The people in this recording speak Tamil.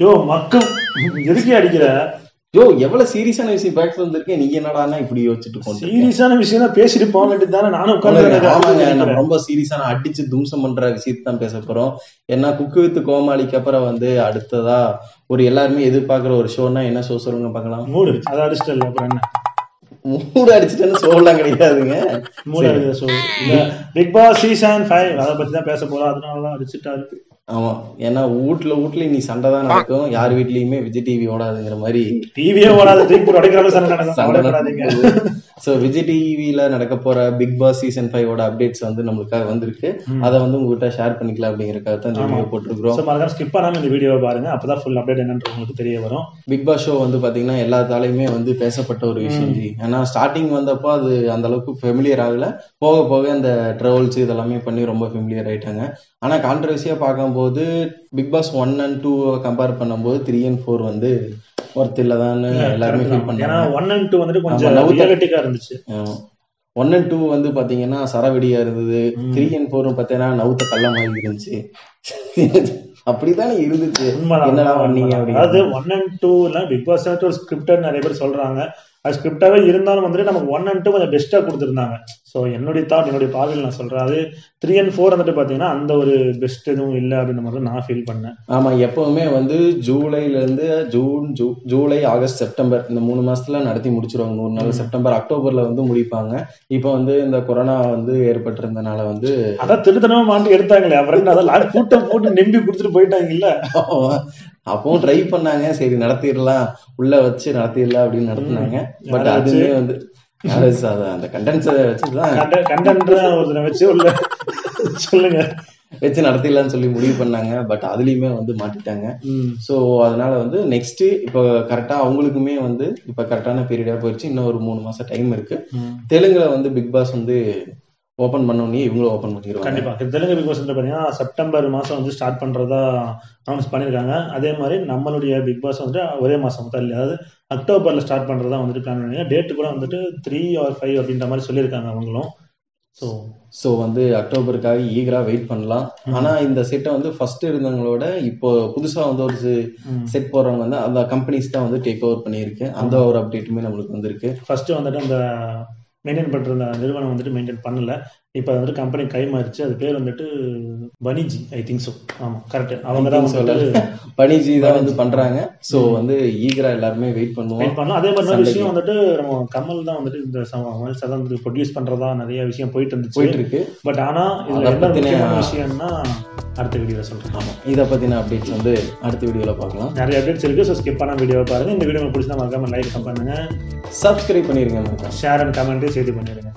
யோ மக்கம் எதுக்கே அடிக்கிற யோ எவ்வளவு சீரியஸான விஷயம் பேக் வந்திருக்கேன் நீங்க என்னடான்னா இப்படி யோசிச்சுட்டு போனீங்க சீரியஸான விஷயம் தான் பேசிட்டு போக வேண்டியது தானே நானும் ஆமாங்க நம்ம உட்காந்து ரொம்ப சீரியஸான அடிச்சு தும்சம் பண்ற விஷயத்தை தான் பேச போறோம் ஏன்னா குக்கு வித் கோமாளிக்கு அப்புறம் வந்து அடுத்ததா ஒரு எல்லாருமே எதிர்பார்க்கிற ஒரு ஷோனா என்ன ஷோ சொல்லுங்க பார்க்கலாம் மூடு அதை அடிச்சிட்டு இல்ல அப்புறம் என்ன மூடு அடிச்சுட்டேன்னு ஷோலாம் கிடையாதுங்க மூடு அடிக்கிற ஷோ இல்ல பிக் பாஸ் சீசன் ஃபைவ் அதை பத்தி தான் பேச போறோம் அதனாலதான் அடிச்சுட்டாரு ஆமா ஏன்னா வீட்டுல வீட்டுல நீ சண்டை தான் நடக்கும் யார் வீட்லயுமே விஜய் டிவி ஓடாதுங்கிற மாதிரி டிவியே ஓடாது தூக்கி உடைக்கிற மாதிரி சண்டை நடக்கும் சண்டை கவலைப்படாதீங்க சோ விஜய் டிவில நடக்க போற பிக் பாஸ் சீசன் ஃபைவோட அப்டேட்ஸ் வந்து நம்மளுக்காக வந்திருக்கு ம். அதை வந்து உங்ககிட்ட ஷேர் பண்ணிக்கலாம் அப்படிங்கறதுக்காக தான் இந்த ஆமா. வீடியோ போட்டிருக்கிறோம் ஸோ மறக்காம ஸ்கிப் பண்ணாம இந்த வீடியோவை பாருங்க அப்பதான் ஃபுல் அப்டேட் என்னன்றது உங்களுக்கு தெரிய வரும் பிக் பாஸ் ஷோ வந்து பாத்தீங்கன்னா எல்லாத்தாலையுமே வந்து பேசப்பட்ட ஒரு விஷயம் ஜி ஏன்னா ஸ்டார்டிங் வந்தப்போ அது அந்த அளவுக்கு ஃபெமிலியர் ஆகல போக போக அந்த ட்ரோல்ஸ் இதெல்லாமே பண்ணி ரொம்ப ஃபெமிலியர் ஆயிட்டாங்க ஆனா கான்ட்ரவர்சியா பார்க்கும்போது Big Boss one and two compare பண்ணும்போது த்ரீ அண்ட் ஃபோர் வந்து ஒர்த் இல்லதான்னு எல்லாருமே ஃபீல் ஏன்னா பண்ணாங்க ஒன் அண்ட் டூ வந்துட்டு கொஞ்சம் ஆமா, நவுத்த- ரியலிட்டிக்கா இருந்துச்சு ஒன் அண்ட் டூ வந்து பாத்தீங்கன்னா சரவெடியா இருந்தது ம். த்ரீ அண்ட் ஃபோரும் பாத்தீங்கன்னா நவுத்த கள்ள மாதிரி இருந்துச்சு அப்படித்தானே இருந்துச்சு உண்மைதான் என்னடா பண்ணீங்க உண்மைதான். அப்படிங்கிற அதாவது ஒன் அண்ட் டூ எல்லாம் பிக் பாஸ் ஒரு ஸ்கிரிப்டர் நிறைய பேர் சொல்றாங்க அது ஸ்கிரிப்டாவே இருந்தாலும் வந்துட்டு நமக்கு ஒன் அண்ட் டூ கொஞ்சம் பெஸ்டா கொடுத்துருந்தாங்க ஸோ என்னுடைய தாட் என்னுடைய பார்வையில் நான் சொல்றேன் அது த்ரீ அண்ட் ஃபோர் வந்துட்டு பாத்தீங்கன்னா அந்த ஒரு பெஸ்ட் எதுவும் இல்லை அப்படின்ற மாதிரி தான் நான் ஃபீல் பண்ணேன் ஆமா எப்பவுமே வந்து ஜூலைல இருந்து ஜூன் ஜூ ஜூலை ஆகஸ்ட் செப்டம்பர் இந்த மூணு மாசத்துல நடத்தி முடிச்சிருவாங்க நூறு நாள் செப்டம்பர் அக்டோபர்ல வந்து முடிப்பாங்க இப்போ வந்து இந்த கொரோனா வந்து ஏற்பட்டிருந்தனால வந்து அதான் திருத்தனமா மாட்டி எடுத்தாங்களே அப்புறம் என்ன, அதெல்லாம் கூட்டம் போட்டு நம்பி கொடுத்துட்டு போயிட்டாங்கல்ல அப்பவும் ட்ரை பண்ணாங்க சரி நடத்திடலாம் உள்ள வச்சு நடத்திடலாம் அப்படின்னு நடத்துனாங்க பட் யாரை வச்சு? அதுவே வந்து யாரை வச்சு? அத- அந்த கண்டென்ஸை வச்சுதான் கண்டென்ட் ஒருத்தனை வச்சு உள்ள சொல்லுங்க வச்சு நடத்திடலாம்னு சொல்லி முடிவு பண்ணாங்க பட் அதுலயுமே வந்து மாட்டிட்டாங்க ம். ஸோ அதனால வந்து நெக்ஸ்ட் இப்போ கரெக்டா அவங்களுக்குமே வந்து இப்போ கரெக்டான பீரியடா போயிடுச்சு இன்னும் ஒரு மூணு மாசம் டைம் இருக்கு ம். தெலுங்குல வந்து பிக் பாஸ் வந்து ஓபன் பண்ணோன்னே இவங்களும் ஓபன் பண்ணிடுவாங்க கண்டிப்பா தெலுங்கு பிக் பாஸ் வந்து பாத்தீங்கன்னா செப்டம்பர் மாசம் வந்து ஸ்டார்ட் பண்றதா அனௌன்ஸ் பண்ணிருக்காங்க அதே மாதிரி நம்மளுடைய பிக் பாஸ் வந்துட்டு ஒரே மாசம் தள்ளி அதாவது அக்டோபர்ல ஸ்டார்ட் பண்றதா வந்துட்டு பிளான் பண்ணி டேட் கூட வந்துட்டு த்ரீ ஆர் ஃபைவ் அப்படின்ற மாதிரி சொல்லியிருக்காங்க அவங்களும் ஸோ ஸோ வந்து அக்டோபருக்காக ஈகரா வெயிட் பண்ணலாம் ஆனா இந்த செட்டை வந்து ஃபர்ஸ்ட் இருந்தவங்களோட இப்போ புதுசா வந்து ஒரு செட் போடுறவங்க வந்து அந்த கம்பெனிஸ் தான் வந்து டேக் ஓவர் பண்ணியிருக்கு அந்த ஒரு அப்டேட்டுமே நம்மளுக்கு வந்திருக்கு ஃபர்ஸ்ட் வந்துட்டு அந்த மெயின்டைன் பண்ற அந்த நிறுவனம் வந்துட்டு மெயின்டைன் பண்ணல இப்போ வந்துட்டு கம்பெனி கை மாறிச்சு அது பேர் வந்துட்டு பனிஜி ஐ திங்க் ஸோ ஆமா கரெக்ட் அவங்க தான் வந்துட்டு பனிஜி தான் வந்து பண்றாங்க ஸோ வந்து ஈகரா எல்லாருமே வெயிட் பண்ணுவோம் வெயிட் பண்ணலாம் அதே மாதிரி ஒரு சண்டைக்கு. விஷயம் வந்துட்டு நம்ம கமல் தான் வந்துட்டு இந்த சதம் ப்ரொடியூஸ் பண்றதா நிறைய விஷயம் போயிட்டு இருந்துச்சு போயிட்டு இருக்கு பட் ஆனா இதுல அத என்ன பத்தின- முக்கியமான விஷயம்னா அடுத்த வீடியோல சொல்றேன் ஆமா இதை பத்தின அப்டேட்ஸ் வந்து அடுத்த வீடியோல பார்க்கலாம் நிறைய அப்டேட்ஸ் இருக்கு ஸோ ஸ்கிப் பண்ண வீடியோ பாருங்க இந்த வீடியோ உங்களுக்கு பிடிச்சா மறக்காம லைக் பண்ணுங்க சப்ஸ்கிரைப் பண்ணிருங்க மச்சான். ஷேர் அண்ட் கமெண்ட் செய்து பண்ணிடுங்க